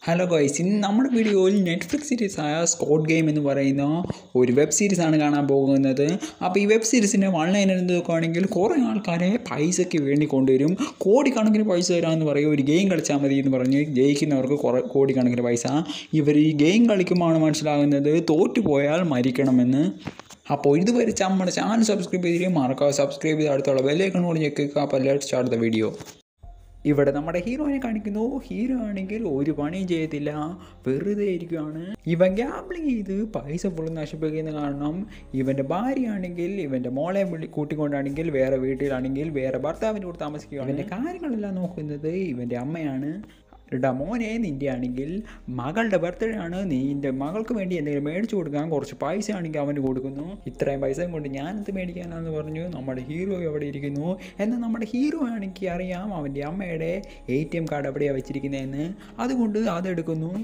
hello guys ഇന്ന് നമ്മുടെ വീഡിയോയിൽ നെറ്റ്ഫ്ലിക്സ് സീരീസ് ആയ സ്കോഡ് ഗെയിം എന്ന് പറയുന്ന ഒരു വെബ് സീരീസ് ആണ് കാണാൻ പോകുന്നത് അപ്പോൾ ഈ വെബ് സീരീസിൻ്റെ വൺ ലൈൻ എടുത്ത് നോക്കുകയാണെങ്കിൽ കുറേ ആൾക്കാരെ പൈസയ്ക്ക് വേണ്ടി കൊണ്ടുവരും കോടിക്കണക്കിന് പൈസ തരാമെന്ന് പറയും ഒരു ഗെയിം കളിച്ചാൽ മതി എന്ന് പറഞ്ഞ് ജയിക്കുന്നവർക്ക് കുറേ കോടിക്കണക്കിന് പൈസ ഇവർ ഈ ഗെയിം കളിക്കുമ്പോഴാണ് മനസ്സിലാകുന്നത് തോറ്റുപോയാൽ മരിക്കണമെന്ന് അപ്പോൾ ഇതുവരെ നമ്മുടെ ചാനൽ സബ്സ്ക്രൈബ് ചെയ്തിട്ട് മറക്കാതെ സബ്സ്ക്രൈബ് ചെയ്ത് അടുത്തുള്ള ബെല്ലൈക്കൺ കൂടി ഞെക്കുക അപ്പോൾ ലെറ്റ് സ്റ്റാർട്ട് ദ വീഡിയോ ഇവിടെ നമ്മുടെ ഹീറോയിനെ കാണിക്കുന്നു ഹീറോ ആണെങ്കിൽ ഒരു പണിയും ചെയ്യത്തില്ല വെറുതെ ഇരിക്കുകയാണ് ഇവൻ ഗ്യാമ്പിളിങ് ചെയ്ത് പൈസ ഫുള്ള് നശിപ്പിക്കുന്ന കാരണം ഇവൻ്റെ ഭാര്യയാണെങ്കിൽ ഇവൻ്റെ മോളെ വിളി കൂട്ടിക്കൊണ്ടാണെങ്കിൽ വേറെ വീട്ടിലാണെങ്കിൽ വേറെ ഭർത്താവിൻ്റെ കൂടെ താമസിക്കുക ഇവൻ്റെ കാര്യങ്ങളെല്ലാം നോക്കുന്നത് ഇവൻ്റെ അമ്മയാണ് എടാ മോനെ നിൻ്റെ ആണെങ്കിൽ മകളുടെ ബർത്ത്ഡേ ആണ് നീ നിൻ്റെ മകൾക്ക് വേണ്ടി എന്തെങ്കിലും മേടിച്ചു കൊടുക്കാൻ കുറച്ച് പൈസ ആണെങ്കിൽ അവന് കൊടുക്കുന്നു ഇത്രയും പൈസയും കൊണ്ട് ഞാനെന്ത് മേടിക്കാനാന്ന് പറഞ്ഞു നമ്മുടെ ഹീറോ എവിടെ ഇരിക്കുന്നു എന്നാൽ നമ്മുടെ ഹീറോ ആണെങ്കിൽ അറിയാം അവൻ്റെ അമ്മയുടെ എ ടി എം കാർഡ് എവിടെയാണ് വെച്ചിരിക്കുന്നതെന്ന് അതുകൊണ്ട് അതെടുക്കുന്നു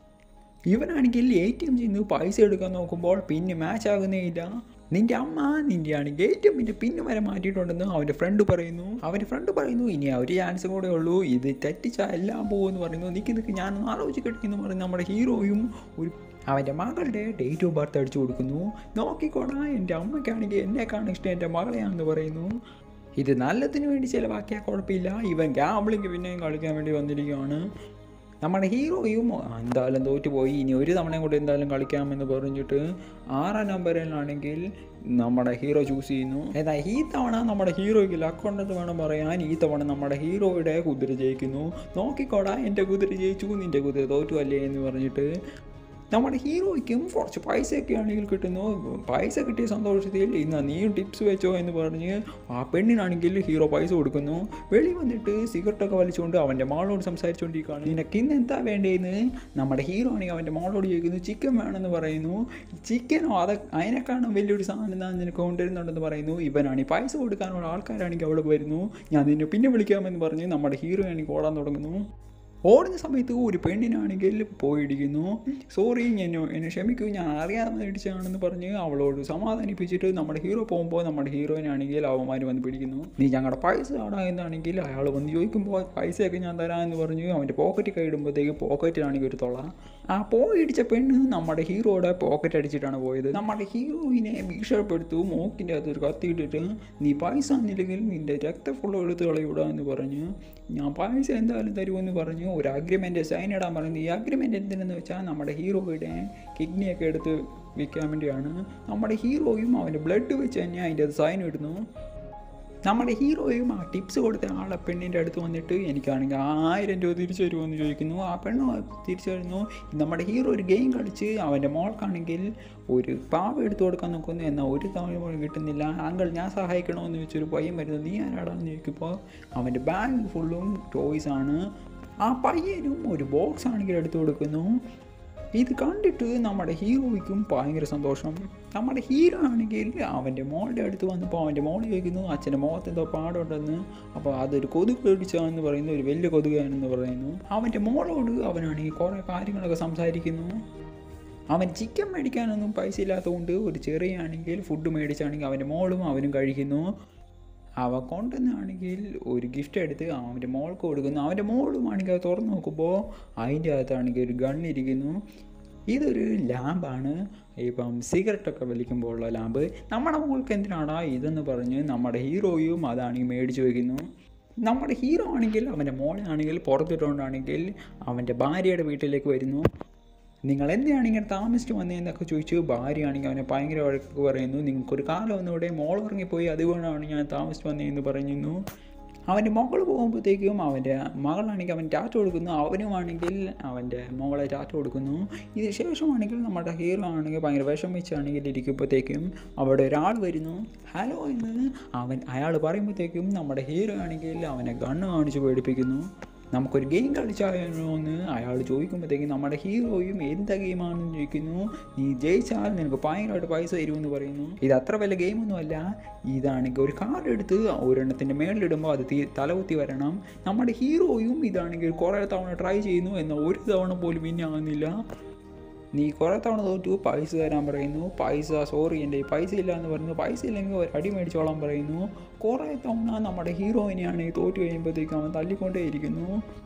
ഇവനാണെങ്കിൽ എ ടി എം ചെയ്യുന്നു പൈസ എടുക്കാൻ നോക്കുമ്പോൾ പിന്നെ മാച്ച് ആകുന്നേ ഇല്ല നിന്റെ അമ്മ നിന്റെ ആണെങ്കിൽ എ ടി എമ്മിൻ്റെ പിന്ന് വരെ മാറ്റിയിട്ടുണ്ടെന്ന് അവൻ്റെ ഫ്രണ്ട് പറയുന്നു അവൻ്റെ ഫ്രണ്ട് പറയുന്നു ഇനി ആ ഒരു ചാൻസ് കൂടെ ഉള്ളൂ ഇത് തെറ്റിച്ചാൽ എല്ലാം പോകുമെന്ന് പറയുന്നു നിൽക്കി നിൽക്കി ഞാനൊന്ന് ആലോചിക്കട്ടെന്ന് പറയുന്നു നമ്മുടെ ഹീറോയും ഒരു അവൻ്റെ മകളുടെ ഡേറ്റ് ഓഫ് ബർത്ത് അടിച്ചു കൊടുക്കുന്നു നോക്കിക്കോടാ എൻ്റെ അമ്മയ്ക്കാണെങ്കിൽ എന്നെക്കാണ് ഇഷ്ടം എൻ്റെ മകളെയാണെന്ന് പറയുന്നു ഇത് നല്ലതിന് വേണ്ടി ചിലവാക്കിയാൽ കുഴപ്പമില്ല ഇവൻ ഗ്യാമ്പിളിങ് പിന്നെയും കളിക്കാൻ വേണ്ടി വന്നിരിക്കുകയാണ് നമ്മുടെ ഹീറോയും എന്തായാലും തോറ്റുപോയി ഇനി ഒരു തവണയും കൂടെ എന്തായാലും കളിക്കാമെന്ന് പറഞ്ഞിട്ട് ആറാം നമ്പറിലാണെങ്കിൽ നമ്മുടെ ഹീറോ ചൂസ് ചെയ്യുന്നു ഏതാ ഈ തവണ നമ്മുടെ ഹീറോയ്ക്ക് ലക്കുണ്ടെന്ന് വേണം പറയാൻ ഈ തവണ നമ്മുടെ ഹീറോയുടെ കുതിര ജയിക്കുന്നു നോക്കിക്കോടാ എൻ്റെ കുതിര ജയിച്ചു നിൻ്റെ കുതിര തോറ്റു അല്ലേ എന്ന് പറഞ്ഞിട്ട് നമ്മുടെ ഹീറോയ്ക്കും കുറച്ച് പൈസയൊക്കെ ആണെങ്കിൽ കിട്ടുന്നു പൈസ കിട്ടിയ സന്തോഷത്തിൽ ഇന്ന് നീയും ടിപ്സ് വെച്ചോ എന്ന് പറഞ്ഞ് ആ പെണ്ണിനാണെങ്കിൽ ഹീറോ പൈസ കൊടുക്കുന്നു വെളി വന്നിട്ട് സിഗരറ്റൊക്കെ വലിച്ചുകൊണ്ട് അവൻ്റെ മോളോട് സംസാരിച്ചുകൊണ്ടിരിക്കുകയാണ് നിനക്ക് ഇന്ന് എന്താ വേണ്ടതെന്ന് നമ്മുടെ ഹീറോ ആണെങ്കിൽ അവൻ്റെ മോളോട് ചോദിക്കുന്നു ചിക്കൻ വേണമെന്ന് പറയുന്നു ചിക്കനോ അത് അതിനെക്കാളും വലിയൊരു സാധനം ഞാൻ നിനക്ക് കൊണ്ടുവരുന്നുണ്ടെന്ന് പറയുന്നു ഇവനാണെങ്കിൽ പൈസ കൊടുക്കാനുള്ള ആൾക്കാരാണെങ്കിൽ അവിടെ വരുന്നു ഞാൻ നിന്നെ പിന്നെ വിളിക്കാമെന്ന് പറഞ്ഞ് നമ്മുടെ ഹീറോ ആണെങ്കിൽ ഓടാൻ തുടങ്ങുന്നു ഓടുന്ന സമയത്ത് ഒരു പെണ്ണിനാണെങ്കിൽ പോയിടിക്കുന്നു സോറി ഞാൻ എന്നെ ക്ഷമിക്കൂ ഞാൻ അറിയാതെ ഇടിച്ചതാണെന്ന് പറഞ്ഞ് അവളോട് സമാധാനിപ്പിച്ചിട്ട് നമ്മുടെ ഹീറോ പോകുമ്പോൾ നമ്മുടെ ഹീറോയിനാണെങ്കിൽ അവന്മാർ വന്ന് പിടിക്കുന്നു നീ ഞങ്ങളുടെ പൈസ ആടാ എന്നാണെങ്കിൽ അയാൾ വന്ന് ചോദിക്കുമ്പോൾ പൈസയൊക്കെ ഞാൻ തരാമെന്ന് പറഞ്ഞു അവൻ്റെ പോക്കറ്റ് കൈയിടുമ്പോഴത്തേക്ക് പോക്കറ്റിലാണെങ്കിൽ ഒരു തൊള ആ പോയിടിച്ച പെണ്ണ് നമ്മുടെ ഹീറോയുടെ പോക്കറ്റ് അടിച്ചിട്ടാണ് പോയത് നമ്മുടെ ഹീറോയിനെ ഭീഷണിപ്പെടുത്തു മൂക്കിൻ്റെ അകത്ത് ഒരു കത്തിയിട്ടിട്ട് നീ പൈസ തന്നില്ലെങ്കിൽ നിൻ്റെ രക്തം ഫുള്ള് എടുത്ത് കളയൂടാ എന്ന് പറഞ്ഞു ഞാൻ പൈസ എന്തായാലും തരുമെന്ന് പറഞ്ഞു ഒരു അഗ്രിമെൻ്റ് സൈൻ ഇടാൻ പറഞ്ഞു ഈ അഗ്രിമെൻ്റ് എന്തിനെന്ന് വെച്ചാൽ നമ്മുടെ ഹീറോയുടെ കിഡ്നിയൊക്കെ എടുത്ത് വിൽക്കാൻ വേണ്ടിയാണ് നമ്മുടെ ഹീറോയും അവൻ്റെ ബ്ലഡ് വെച്ച് തന്നെ അതിൻ്റെ അത് സൈൻ ഇടുന്നു നമ്മുടെ ഹീറോയും ആ ടിപ്സ് കൊടുത്ത ആളെ പെണ്ണിൻ്റെ അടുത്ത് വന്നിട്ട് എനിക്കാണെങ്കിൽ ആയിരം രൂപ തിരിച്ചു തരുമെന്ന് ചോദിക്കുന്നു ആ പെണ്ണ് തിരിച്ചു തരുന്നു നമ്മുടെ ഹീറോ ഒരു ഗെയിം കളിച്ച് അവൻ്റെ മോൾക്കാണെങ്കിൽ ഒരു പാവ എടുത്തു കൊടുക്കാൻ നോക്കുന്നു എന്നാൽ ഒരു തവണ പോലും കിട്ടുന്നില്ല അങ്കിൾ ഞാൻ സഹായിക്കണമെന്ന് വെച്ചൊരു പയ്യൻ വരുന്നു നീ ആരാടാന്ന് ചോദിക്കുമ്പോൾ അവൻ്റെ ബാഗ് ഫുള്ളും ടോയ്സ് ആണ് ആ പയ്യനും ഒരു ബോക്സ് ആണെങ്കിൽ എടുത്തു കൊടുക്കുന്നു ഇത് കണ്ടിട്ട് നമ്മുടെ ഹീറോയ്ക്കും ഭയങ്കര സന്തോഷം നമ്മുടെ ഹീറോ ആണെങ്കിൽ അവൻ്റെ മോളുടെ അടുത്ത് വന്നപ്പോൾ അവൻ്റെ മോൾ ചോദിക്കുന്നു അച്ഛൻ്റെ മുഖത്ത് എന്തോ പാടുണ്ടെന്ന് അപ്പോൾ അതൊരു കൊതുക് കടിച്ചാന്ന് പറയുന്നു ഒരു വലിയ കൊതുകാണെന്ന് പറയുന്നു അവൻ്റെ മോളോട് അവനാണെങ്കിൽ കുറേ കാര്യങ്ങളൊക്കെ സംസാരിക്കുന്നു അവൻ ചിക്കൻ മേടിക്കാനൊന്നും പൈസ ഇല്ലാത്തതുകൊണ്ട് ഒരു ചെറിയ ആണെങ്കിൽ ഫുഡ് മേടിച്ചാണെങ്കിൽ അവൻ്റെ മോളും അവനും കഴിക്കുന്നു അവ കൊണ്ടുവന്നാണെങ്കിൽ ഒരു ഗിഫ്റ്റ് എടുത്ത് അവൻ്റെ മോൾക്ക് കൊടുക്കുന്നു അവൻ്റെ മോളും ആണെങ്കിൽ അത് തുറന്ന് നോക്കുമ്പോൾ അതിൻ്റെ അകത്താണെങ്കിൽ ഒരു ഗണ്ണിരിക്കുന്നു ഇതൊരു ലാമ്പാണ് ഇപ്പം സിഗരറ്റൊക്കെ വലിക്കുമ്പോൾ ഉള്ള ലാമ്പ് നമ്മുടെ മോൾക്ക് എന്തിനാടാ ഇതെന്ന് പറഞ്ഞ് നമ്മുടെ ഹീറോയും അതാണെങ്കിൽ മേടിച്ച് വയ്ക്കുന്നു നമ്മുടെ ഹീറോ ആണെങ്കിൽ അവൻ്റെ മോളാണെങ്കിൽ പുറത്തിട്ടുകൊണ്ടാണെങ്കിൽ അവൻ്റെ ഭാര്യയുടെ വീട്ടിലേക്ക് വരുന്നു നിങ്ങൾ എന്തിനാണ് ഇങ്ങനെ താമസിച്ച് വന്നതെന്നൊക്കെ ചോദിച്ചു ഭാര്യയാണെങ്കിൽ അവനെ ഭയങ്കര വഴക്ക് പറയുന്നു നിങ്ങൾക്കൊരു കാലം ഒന്നിവിടെ മോൾ ഇറങ്ങിപ്പോയി അതുകൊണ്ടാണ് ഞാൻ താമസിച്ച് വന്നതെന്ന് പറയുന്നു അവൻ്റെ മകൾ പോകുമ്പോഴത്തേക്കും അവൻ്റെ മകളാണെങ്കിൽ അവൻ ടാറ്റ കൊടുക്കുന്നു അവനുമാണെങ്കിൽ അവൻ്റെ മോളെ ടാറ്റ കൊടുക്കുന്നു ഇതിന് ശേഷമാണെങ്കിൽ നമ്മുടെ ഹീറോ ആണെങ്കിൽ ഭയങ്കര വിഷമിച്ചാണെങ്കിൽ ഇരിക്കുമ്പോഴത്തേക്കും അവിടെ ഒരാൾ വരുന്നു ഹലോ എന്ന് അവൻ അയാൾ പറയുമ്പോഴത്തേക്കും നമ്മുടെ ഹീറോ ആണെങ്കിൽ അവനെ ഗണ്ണ് കാണിച്ച് പേടിപ്പിക്കുന്നു നമുക്കൊരു ഗെയിം കളിച്ചാലോ എന്ന് അയാൾ ചോദിക്കുമ്പോഴത്തേക്കും നമ്മുടെ ഹീറോയും എന്താ ഗെയിമാണെന്ന് ചോദിക്കുന്നു നീ ജയിച്ചാൽ നിനക്ക് ഭയങ്കരമായിട്ട് പൈസ തരുമെന്ന് പറയുന്നു ഇത് അത്ര വലിയ ഗെയിമൊന്നുമല്ല ഇതാണെങ്കിൽ ഒരു കാർഡ് എടുത്ത് ഒരെണ്ണത്തിൻ്റെ മേളിലിടുമ്പോൾ അത് തീ തലകുത്തി വരണം നമ്മുടെ ഹീറോയും ഇതാണെങ്കിൽ കുറേ തവണ ട്രൈ ചെയ്യുന്നു എന്നാൽ ഒരു തവണ പോലും വിൻ ആകുന്നില്ല നീ കുറേ തവണ തോറ്റു പൈസ തരാൻ പറയുന്നു പൈസ സോറി എൻ്റെ പൈസ ഇല്ല എന്ന് പറയുന്നു പൈസ ഇല്ലെങ്കിൽ ഒരു അടി മേടിച്ചോളാൻ പറയുന്നു കുറേ തവണ നമ്മുടെ ഹീറോയിനെയാണ് തോറ്റു കഴിയുമ്പോഴത്തേക്കും അവൻ തല്ലിക്കൊണ്ടേ ഇരിക്കുന്നു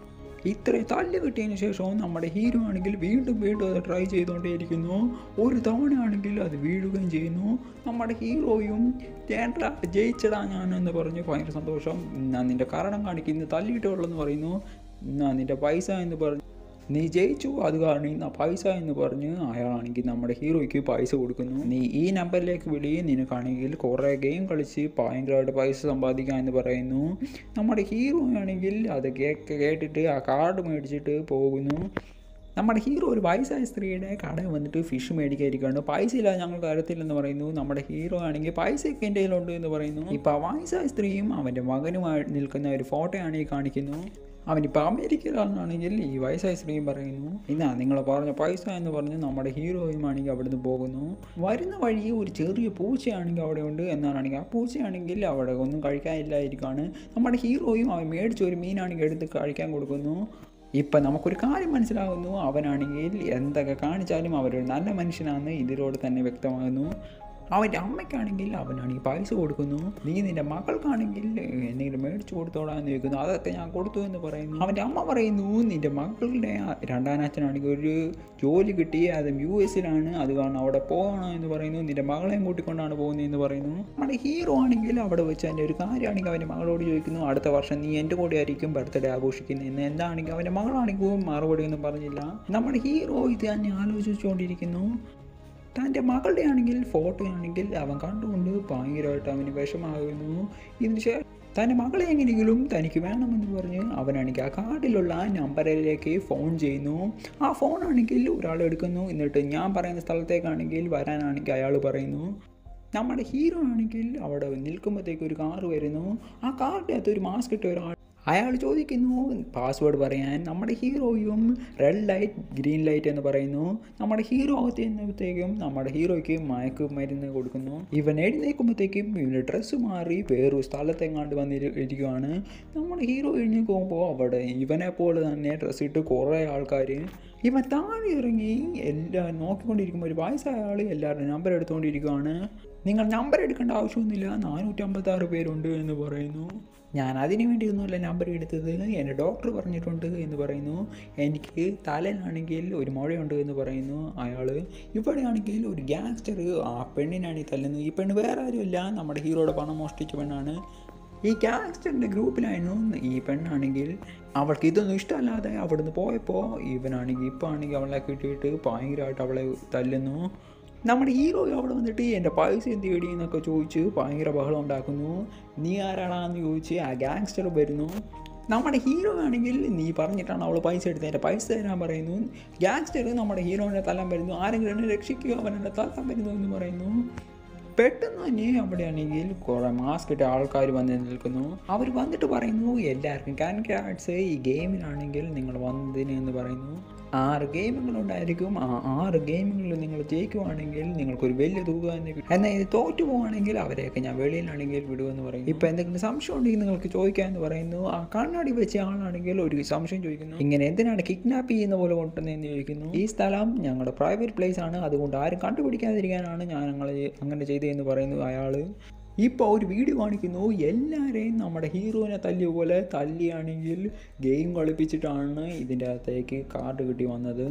ഇത്രയും തല്ല് കിട്ടിയതിന് ശേഷവും നമ്മുടെ ഹീറോ ആണെങ്കിൽ വീണ്ടും വീണ്ടും അത് ട്രൈ ചെയ്തുകൊണ്ടേയിരിക്കുന്നു ഒരു തവണയാണെങ്കിൽ അത് വീഴുകയും ചെയ്യുന്നു നമ്മുടെ ഹീറോയും ചേട്ടാ ജയിച്ചടാ ഞാനെന്ന് പറഞ്ഞ് ഭയങ്കര സന്തോഷം ഞാൻ നിൻ്റെ കാരണം കാണിക്കുന്നു തല്ലിയിട്ടുള്ളെന്ന് പറയുന്നു എന്നാ നിൻ്റെ പൈസ എന്ന് പറഞ്ഞു നീ ജയിച്ചു അത് കാരണം ഇന്ന് പൈസ എന്ന് പറഞ്ഞ് അയാളാണെങ്കിൽ നമ്മുടെ ഹീറോയ്ക്ക് പൈസ കൊടുക്കുന്നു നീ ഈ നമ്പറിലേക്ക് വിളി നിനക്കാണെങ്കിൽ കുറേ ഗെയിം കളിച്ച് ഭയങ്കരമായിട്ട് പൈസ സമ്പാദിക്കാം എന്ന് പറയുന്നു നമ്മുടെ ഹീറോ ആണെങ്കിൽ അത് കേക്ക് കേട്ടിട്ട് ആ കാർഡ് മേടിച്ചിട്ട് പോകുന്നു നമ്മുടെ ഹീറോ ഒരു വയസ്സായ സ്ത്രീയുടെ കടയിൽ വന്നിട്ട് ഫിഷ് മേടിക്കാതിരിക്കുകയാണ് പൈസ ഇല്ല ഞങ്ങൾക്ക് തരത്തില്ലെന്ന് പറയുന്നു നമ്മുടെ ഹീറോ ആണെങ്കിൽ പൈസയൊക്കെ എൻ്റെ കയ്യിലുണ്ട് എന്ന് പറയുന്നു ഇപ്പോൾ ആ വയസ്സായ സ്ത്രീയും അവൻ്റെ മകനുമായി നിൽക്കുന്ന ഒരു ഫോട്ടോയാണ് ഈ കാണിക്കുന്നു അവനിപ്പോൾ അമേരിക്കയിലാണെങ്കിൽ ഈ വയസ്സായ സ്ത്രീയും പറയുന്നു ഇന്നാ നിങ്ങൾ പറഞ്ഞ പൈസ എന്ന് പറഞ്ഞ് നമ്മുടെ ഹീറോയും ആണെങ്കിൽ അവിടുന്ന് പോകുന്നു വരുന്ന വഴി ഒരു ചെറിയ പൂച്ചയാണെങ്കിൽ അവിടെ ഉണ്ട് എന്നാണെങ്കിൽ ആ പൂച്ചയാണെങ്കിൽ അവിടെ ഒന്നും കഴിക്കാനില്ലായിരിക്കാണ് നമ്മുടെ ഹീറോയും അവൻ മേടിച്ച ഒരു മീനാണെങ്കിൽ എടുത്ത് കഴിക്കാൻ കൊടുക്കുന്നു ഇപ്പം നമുക്കൊരു കാര്യം മനസ്സിലാകുന്നു അവനാണെങ്കിൽ എന്തൊക്കെ കാണിച്ചാലും അവരൊരു നല്ല മനുഷ്യനാണെന്ന് ഇതിലൂടെ തന്നെ വ്യക്തമാകുന്നു അവൻ്റെ അമ്മയ്ക്കാണെങ്കിൽ അവനാണെങ്കിൽ പൈസ കൊടുക്കുന്നു നീ നിൻ്റെ മകൾക്കാണെങ്കിൽ എന്തെങ്കിലും മേടിച്ചു കൊടുത്തോളാന്ന് ചോദിക്കുന്നു അതൊക്കെ ഞാൻ കൊടുത്തു എന്ന് പറയുന്നു അവൻ്റെ അമ്മ പറയുന്നു നിൻ്റെ മകളുടെ രണ്ടാനച്ഛനാണെങ്കിൽ ഒരു ജോലി കിട്ടി അത് യു എസിലാണ് അത് കാരണം അവിടെ പോകണം എന്ന് പറയുന്നു നിൻ്റെ മകളെയും കൂട്ടിക്കൊണ്ടാണ് പോകുന്നതെന്ന് പറയുന്നു നമ്മുടെ ഹീറോ ആണെങ്കിൽ അവിടെ വെച്ച് അതിൻ്റെ ഒരു കാര്യമാണെങ്കിൽ അവൻ്റെ മകളോട് ചോദിക്കുന്നു അടുത്ത വർഷം നീ എൻ്റെ കൂടെ ആയിരിക്കും ബർത്ത്ഡേ ആഘോഷിക്കുന്നതെന്ന് എന്താണെങ്കിൽ അവൻ്റെ മകളാണെങ്കിൽ മറുപടി ഒന്നും പറഞ്ഞില്ല നമ്മുടെ ഹീറോ ഇത് തന്നെ ആലോചിച്ചുകൊണ്ടിരിക്കുന്നു തൻ്റെ മകളുടെ ആണെങ്കിൽ ഫോട്ടോ ആണെങ്കിൽ അവൻ കണ്ടുകൊണ്ട് ഭയങ്കരമായിട്ട് അവന് വിഷമാകുന്നു ഇതിന് ശേഷം തൻ്റെ മകളെ എങ്ങനെയെങ്കിലും തനിക്ക് വേണമെന്ന് പറഞ്ഞ് അവനാണെങ്കിൽ ആ കാർഡിലുള്ള നമ്പറിലേക്ക് ഫോൺ ചെയ്യുന്നു ആ ഫോണാണെങ്കിൽ ഒരാൾ എടുക്കുന്നു എന്നിട്ട് ഞാൻ പറയുന്ന സ്ഥലത്തേക്കാണെങ്കിൽ വരാനാണെങ്കിൽ അയാൾ പറയുന്നു നമ്മുടെ ഹീറോ ആണെങ്കിൽ അവിടെ നിൽക്കുമ്പോഴത്തേക്ക് ഒരു കാറ് വരുന്നു ആ കാറിൻ്റെ അകത്ത് ഒരു മാസ്ക് ഇട്ട ഒരാൾ അയാൾ ചോദിക്കുന്നു പാസ്വേഡ് പറയാൻ നമ്മുടെ ഹീറോയും റെഡ് ലൈറ്റ് ഗ്രീൻ ലൈറ്റ് എന്ന് പറയുന്നു നമ്മുടെ ഹീറോ അകത്ത് ചെന്നപ്പോഴത്തേക്കും നമ്മുടെ ഹീറോയ്ക്ക് മയക്ക് മരുന്ന് കൊടുക്കുന്നു ഇവൻ എഴുന്നേക്കുമ്പോഴത്തേക്കും ഇവൻ്റെ ഡ്രസ്സ് മാറി വേറൊരു സ്ഥലത്തെങ്ങാണ്ട് വന്നിരിക്കുകയാണ് നമ്മുടെ ഹീറോ എഴുന്നേക്ക് പോകുമ്പോൾ അവിടെ ഇവനെ പോലെ തന്നെ ഡ്രസ്സ് ഇട്ട് കുറേ ആൾക്കാർ ഇവൻ താഴെ ഇറങ്ങി എല്ലാം നോക്കിക്കൊണ്ടിരിക്കുമ്പോൾ ഒരു വയസ്സായ ആൾ എല്ലാവരുടെയും നമ്പർ എടുത്തുകൊണ്ടിരിക്കുകയാണ് നിങ്ങൾ നമ്പർ എടുക്കേണ്ട ആവശ്യമൊന്നുമില്ല നാനൂറ്റമ്പത്താറ് പേരുണ്ട് എന്ന് പറയുന്നു ഞാൻ അതിന് വേണ്ടിയൊന്നുമല്ല നമ്പർ എടുത്തത് എൻ്റെ ഡോക്ടർ പറഞ്ഞിട്ടുണ്ട് എന്ന് പറയുന്നു എനിക്ക് തലയിലാണെങ്കിൽ ഒരു മുഴയുണ്ട് എന്ന് പറയുന്നു അയാൾ ഇവിടെയാണെങ്കിൽ ഒരു ഗ്യാങ്സ്റ്റർ ആ പെണ്ണിനാണ് ഈ തല്ലുന്നത് ഈ പെണ്ണ് വേറെ ആരുമല്ല നമ്മുടെ ഹീറോയുടെ പണം മോഷ്ടിച്ച പെണ്ണാണ് ഈ ഗ്യാങ്സ്റ്ററിൻ്റെ ഗ്രൂപ്പിലായിരുന്നു ഈ പെണ്ണാണെങ്കിൽ അവൾക്ക് ഇതൊന്നും ഇഷ്ടമല്ലാതെ അവിടുന്ന് പോയപ്പോൾ ഇവനാണെങ്കിൽ ഇപ്പോൾ ആണെങ്കിൽ അവളെ കിട്ടിയിട്ട് ഭയങ്കരമായിട്ട് അവളെ തല്ലുന്നു നമ്മുടെ ഹീറോ അവിടെ വന്നിട്ട് എൻ്റെ പൈസ എന്ത് തേടി എന്നൊക്കെ ചോദിച്ച് ഭയങ്കര ബഹളം ഉണ്ടാക്കുന്നു നീ ആരാടാന്ന് ചോദിച്ച് ആ ഗ്യാങ്സ്റ്റർ വരുന്നു നമ്മുടെ ഹീറോ ആണെങ്കിൽ നീ പറഞ്ഞിട്ടാണ് അവൾ പൈസ എടുത്തത് എൻ്റെ പൈസ തരാൻ പറയുന്നു ഗ്യാങ്സ്റ്റർ നമ്മുടെ ഹീറോനെ തല്ലാൻ വരുന്നു ആരെങ്കിലും എന്നെ രക്ഷിക്കുക അവൻ എന്നെ തല്ലാൻ വരുന്നു എന്ന് പറയുന്നു പെട്ടെന്ന് തന്നെ അവിടെയാണെങ്കിൽ കുറേ മാസ്ക് ഇട്ട ആൾക്കാർ വന്ന് നിൽക്കുന്നു അവർ വന്നിട്ട് പറയുന്നു എല്ലാവർക്കും കൺഗ്രാറ്റ്സ് ഈ ഗെയിമിലാണെങ്കിൽ നിങ്ങൾ വന്നതിന് എന്ന് പറയുന്നു ആറ് ഗെയിമുകളുണ്ടായിരിക്കും ആ ആറ് ഗെയിമുകളിൽ നിങ്ങൾ ജയിക്കുവാണെങ്കിൽ നിങ്ങൾക്കൊരു വലിയ തുക തന്നെ കിട്ടും എന്നാൽ ഇത് തോറ്റു പോവുകയാണെങ്കിൽ അവരെയൊക്കെ ഞാൻ വെളിയിലാണെങ്കിൽ വിടുമെന്ന് പറയും ഇപ്പം എന്തെങ്കിലും സംശയം ഉണ്ടെങ്കിൽ നിങ്ങൾക്ക് ചോദിക്കാമെന്ന് പറയുന്നു ആ കണ്ണാടി വെച്ച ആളാണെങ്കിൽ ഒരു സംശയം ചോദിക്കുന്നു ഇങ്ങനെ എന്തിനാണ് കിഡ്നാപ്പ് ചെയ്യുന്ന പോലെ കൊണ്ടുവന്നതെന്ന് ചോദിക്കുന്നു ഈ സ്ഥലം ഞങ്ങളുടെ പ്രൈവറ്റ് പ്ലേസ് ആണ് അതുകൊണ്ട് ആരും കണ്ടുപിടിക്കാതിരിക്കാനാണ് ഞാൻ ഞങ്ങൾ അങ്ങനെ ചെയ്തതെന്ന് പറയുന്നു അയാൾ ഇപ്പോൾ ഒരു വീഡിയോ കാണിക്കുന്നു എല്ലാവരെയും നമ്മുടെ ഹീറോയിനെ തല്ലിയ പോലെ തല്ലിയാണെങ്കിൽ ഗെയിം കളിപ്പിച്ചിട്ടാണ് ഇതിൻ്റെ അകത്തേക്ക് കാർഡ് കിട്ടി വന്നത്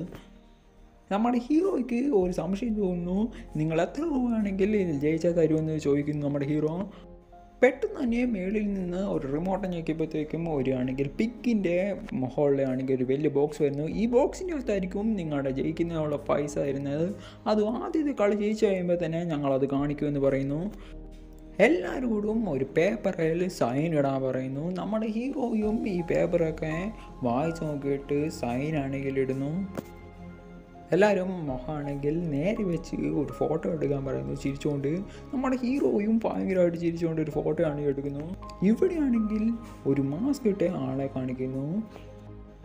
നമ്മുടെ ഹീറോയ്ക്ക് ഒരു സംശയം തോന്നുന്നു നിങ്ങൾ എത്ര രൂപയാണെങ്കിൽ ഇതിൽ ജയിച്ചാൽ തരുമെന്ന് ചോദിക്കുന്നു നമ്മുടെ ഹീറോ പെട്ടെന്ന് തന്നെ മേളിൽ നിന്ന് ഒരു റിമോട്ട് ഞെക്കിയപ്പോഴത്തേക്കും ഒരു ആണെങ്കിൽ പിക്കിൻ്റെ മുകളിലാണെങ്കിൽ ഒരു വലിയ ബോക്സ് വരുന്നു ഈ ബോക്സിൻ്റെ അകത്തായിരിക്കും നിങ്ങളുടെ ജയിക്കുന്നതിനുള്ള പൈസ വരുന്നത് അത് ആദ്യത്തെ കളി ജയിച്ചു കഴിയുമ്പോൾ തന്നെ ഞങ്ങളത് കാണിക്കുമെന്ന് പറയുന്നു എല്ലാവരോടും ഒരു പേപ്പറിൽ സൈൻ ഇടാൻ പറയുന്നു നമ്മുടെ ഹീറോയും ഈ പേപ്പറൊക്കെ വായിച്ച് നോക്കിയിട്ട് സൈൻ ആണെങ്കിൽ ഇടുന്നു എല്ലാവരും മുഖമാണെങ്കിൽ നേരെ വെച്ച് ഒരു ഫോട്ടോ എടുക്കാൻ പറയുന്നു ചിരിച്ചുകൊണ്ട് നമ്മുടെ ഹീറോയും ഭയങ്കരമായിട്ട് ചിരിച്ചുകൊണ്ട് ഒരു ഫോട്ടോ ആണെങ്കിൽ എടുക്കുന്നു ഇവിടെയാണെങ്കിൽ ഒരു മാസ്ക് ഇട്ട ആളെ കാണിക്കുന്നു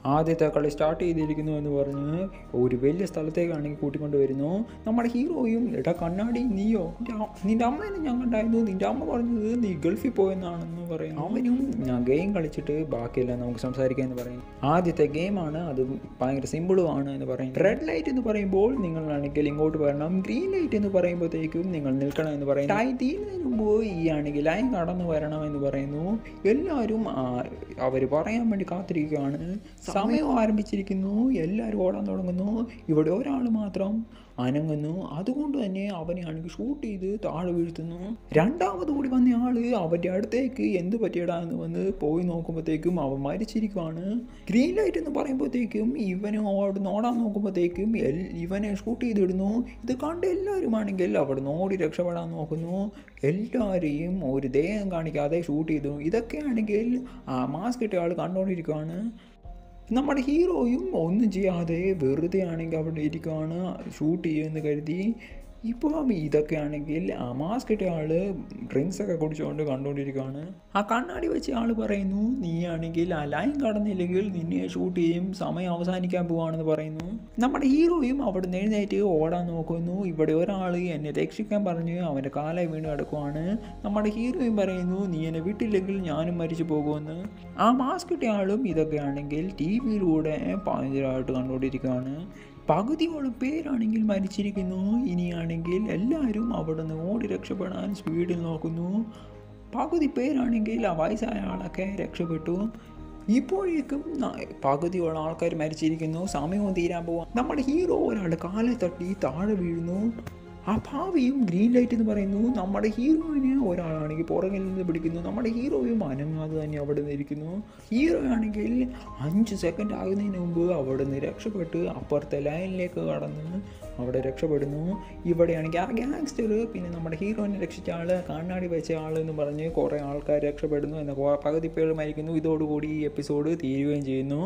ആദ്യത്തെ കളി സ്റ്റാർട്ട് ചെയ്തിരിക്കുന്നു എന്ന് പറഞ്ഞ് ഒരു വലിയ സ്ഥലത്തേക്കാണെങ്കിൽ കൂട്ടിക്കൊണ്ട് വരുന്നു നമ്മുടെ ഹീറോയും എടാ കണ്ണാടി നീയോ നിന്റെ അ- നിന്റെ അമ്മേനെ ഞാൻ കണ്ടായിരുന്നു നിന്റെ അമ്മ പറഞ്ഞത് നീ ഗൾഫിൽ പോയെന്നാണെന്ന് പറയുന്നു അവനും ഞാൻ ഗെയിം കളിച്ചിട്ട് ബാക്കിയെല്ലാം നമുക്ക് സംസാരിക്കാം എന്ന് പറയും ആദ്യത്തെ ഗെയിമാണ് അത് ഭയങ്കര സിമ്പിളുമാണ് എന്ന് പറയും റെഡ് ലൈറ്റ് എന്ന് പറയുമ്പോൾ നിങ്ങളാണെങ്കിൽ ഇങ്ങോട്ട് വരണം ഗ്രീൻ ലൈറ്റ് എന്ന് പറയുമ്പോഴത്തേക്കും നിങ്ങൾ നിൽക്കണം എന്ന് പറയും ടൈ തീരുന്നതിന് മുമ്പ് ഈ ആണെങ്കിൽ ലൈൻ കടന്നു വരണം എന്ന് പറയുന്നു എല്ലാവരും അവർ പറയാൻ വേണ്ടി കാത്തിരിക്കുകയാണ് സമയം ആരംഭിച്ചിരിക്കുന്നു എല്ലാവരും ഓടാൻ തുടങ്ങുന്നു ഇവിടെ ഒരാൾ മാത്രം അനങ്ങുന്നു അതുകൊണ്ട് തന്നെ അവനെ ആണെങ്കിൽ ഷൂട്ട് ചെയ്ത് താഴെ വീഴ്ത്തുന്നു രണ്ടാമത് കൂടി വന്ന ആള് അവൻ്റെ അടുത്തേക്ക് എന്ത് പറ്റിയടാ എന്ന് വന്ന് പോയി നോക്കുമ്പോഴത്തേക്കും അവൻ മരിച്ചിരിക്കുവാണ് ഗ്രീൻ ലൈറ്റ് എന്ന് പറയുമ്പോഴത്തേക്കും ഇവന് അവിടെ ഓടാൻ നോക്കുമ്പോഴത്തേക്കും എൽ ഇവനെ ഷൂട്ട് ചെയ്തിടുന്നു ഇത് കണ്ട് എല്ലാവരും ആണെങ്കിൽ അവിടെ ഓടി രക്ഷപ്പെടാൻ നോക്കുന്നു എല്ലാവരെയും ഒരു ദേഹം കാണിക്കാതെ ഷൂട്ട് ചെയ്തു ഇതൊക്കെയാണെങ്കിൽ ആ മാസ്ക് ഇട്ട ആൾ കണ്ടുകൊണ്ടിരിക്കുകയാണ് നമ്മുടെ ഹീറോയും ഒന്നും ചെയ്യാതെ വെറുതെ ആണെങ്കിൽ അവിടെ ഇരിക്കുകയാണ് ഷൂട്ട് ചെയ്യുമെന്ന് കരുതി ഇപ്പോൾ ഇതൊക്കെ ആണെങ്കിൽ ആ മാസ്ക് ഇട്ട ആള് ഡ്രിങ്ക്സ് ഒക്കെ കുടിച്ചുകൊണ്ട് കണ്ടുകൊണ്ടിരിക്കുകയാണ് ആ കണ്ണാടി വെച്ച ആൾ പറയുന്നു നീ ആണെങ്കിൽ ആ ലൈൻ കടന്നില്ലെങ്കിൽ നിന്നെ ഷൂട്ട് ചെയ്യും സമയം അവസാനിക്കാൻ പോവാണെന്ന് പറയുന്നു നമ്മുടെ ഹീറോയും അവിടെ നിന്ന് എഴുന്നേറ്റ് ഓടാൻ നോക്കുന്നു ഇവിടെ ഒരാൾ എന്നെ രക്ഷിക്കാൻ പറഞ്ഞ് അവൻ്റെ കാലെ വീണ് കിടക്കുവാണ് നമ്മുടെ ഹീറോയും പറയുന്നു നീ എന്നെ വിട്ടില്ലെങ്കിൽ ഞാനും മരിച്ചു പോകുമെന്ന് ആ മാസ്ക് ഇട്ട ആളും ഇതൊക്കെ ആണെങ്കിൽ ടി വിയിലൂടെ ഭയങ്കരമായിട്ട് കണ്ടുകൊണ്ടിരിക്കുകയാണ് പകുതിയോളം പേരാണെങ്കിൽ മരിച്ചിരിക്കുന്നു ഇനിയാണെങ്കിൽ എല്ലാവരും അവിടെ നിന്ന് ഓടി രക്ഷപ്പെടാൻ സ്പീഡിൽ നോക്കുന്നു പകുതി പേരാണെങ്കിൽ ആ വയസ്സായ ആളൊക്കെ രക്ഷപ്പെട്ടു ഇപ്പോഴേക്കും ന- പകുതിയോളം ആൾക്കാർ മരിച്ചിരിക്കുന്നു സമയവും തീരാൻ പോവാം നമ്മുടെ ഹീറോ ഒരാളുടെ കാലെ തട്ടി താഴെ വീഴുന്നു ആ ഭാവിയും ഗ്രീൻ ലൈറ്റ് എന്ന് പറയുന്നു നമ്മുടെ ഹീറോയിനെ ഒരാളാണെങ്കിൽ പുറകിൽ നിന്ന് പിടിക്കുന്നു നമ്മുടെ ഹീറോയും അനങ്ങാതെ തന്നെ അവിടെ നിന്ന് ഇരിക്കുന്നു ഹീറോ ആണെങ്കിൽ അഞ്ച് സെക്കൻഡ് ആകുന്നതിന് മുമ്പ് അവിടെ നിന്ന് രക്ഷപ്പെട്ട് അപ്പുറത്തെ ലൈനിലേക്ക് കടന്ന് അവിടെ രക്ഷപ്പെടുന്നു ഇവിടെയാണെങ്കിൽ ആ ഗ്യാങ്സ്റ്റർ പിന്നെ നമ്മുടെ ഹീറോയിനെ രക്ഷിച്ച ആൾ കണ്ണാടി വെച്ച ആൾ എന്ന് പറഞ്ഞ് കുറേ ആൾക്കാർ രക്ഷപ്പെടുന്നു എന്ന കൊ- പകുതി പേർ മരിക്കുന്നു ഇതോടുകൂടി ഈ എപ്പിസോഡ് തീരുകയും ചെയ്യുന്നു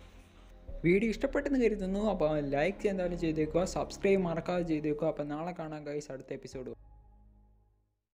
വീഡിയോ ഇഷ്ടപ്പെട്ടെന്ന് കരുതുന്നു അപ്പോൾ ലൈക്ക് എന്തായാലും ചെയ്തേക്കുക സബ്സ്ക്രൈബ് മറക്കാതെ ചെയ്തേക്കുക അപ്പോൾ നാളെ കാണാം ഗൈസ് അടുത്ത എപ്പിസോഡ്